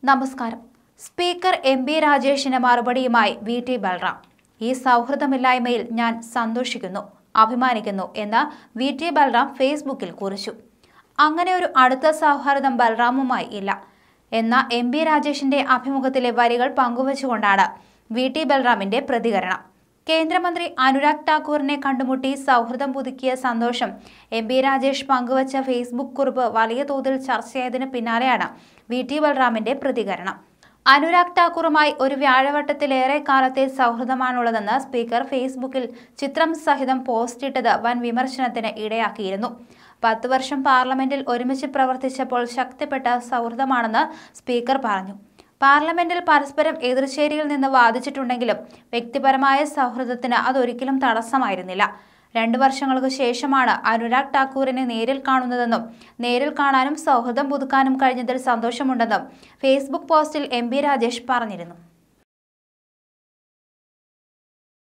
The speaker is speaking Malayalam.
നമസ്കാരം സ്പീക്കർ എം ബി രാജേഷിന് മറുപടിയുമായി വി ടി ബൽറാം ഈ സൗഹൃദമില്ലായ്മയിൽ ഞാൻ സന്തോഷിക്കുന്നു അഭിമാനിക്കുന്നു എന്ന് വി ടി ബൽറാം ഫേസ്ബുക്കിൽ കുറിച്ചു അങ്ങനെ ഒരു അടുത്ത സൗഹാർദ്ദം ബൽറാമുമായി ഇല്ല എന്ന എം ബി രാജേഷിന്റെ അഭിമുഖത്തിലെ വരികൾ പങ്കുവച്ചുകൊണ്ടാണ് വി ടി ബൽറാമിന്റെ പ്രതികരണം കേന്ദ്രമന്ത്രി അനുരാഗ് ഠാക്കൂറിനെ കണ്ടുമുട്ടി സൗഹൃദം പുതുക്കിയ സന്തോഷം എം പി രാജേഷ് പങ്കുവച്ച ഫേസ്ബുക്ക് കുറിപ്പ് വലിയ തോതിൽ ചർച്ചയായതിന് പിന്നാലെയാണ് വി ടി ബൽറാമിന്റെ പ്രതികരണം അനുരാഗ് ഠാക്കൂറുമായി ഒരു വ്യാഴവട്ടത്തിലേറെ കാലത്തെ സൗഹൃദമാണുള്ളതെന്ന് സ്പീക്കർ ഫേസ്ബുക്കിൽ ചിത്രം സഹിതം പോസ്റ്റിട്ടത് വൻ വിമർശനത്തിന് ഇടയാക്കിയിരുന്നു പത്ത് വർഷം പാർലമെന്റിൽ ഒരുമിച്ച് പ്രവർത്തിച്ചപ്പോൾ ശക്തിപ്പെട്ട സൗഹൃദമാണെന്ന് സ്പീക്കർ പറഞ്ഞു പാർലമെന്റിൽ പരസ്പരം എതിർചേരിയിൽ നിന്ന് വാദിച്ചിട്ടുണ്ടെങ്കിലും വ്യക്തിപരമായ സൗഹൃദത്തിന് അതൊരിക്കലും തടസ്സമായിരുന്നില്ല രണ്ടു വർഷങ്ങൾക്ക് ശേഷമാണ് അനുരാഗ് ഠാക്കൂറിനെ നേരിൽ കാണുന്നതെന്നും നേരിൽ കാണാനും സൗഹൃദം പുതുക്കാനും കഴിഞ്ഞതിൽ സന്തോഷമുണ്ടെന്നും ഫേസ്ബുക്ക് പോസ്റ്റിൽ എം രാജേഷ് പറഞ്ഞിരുന്നു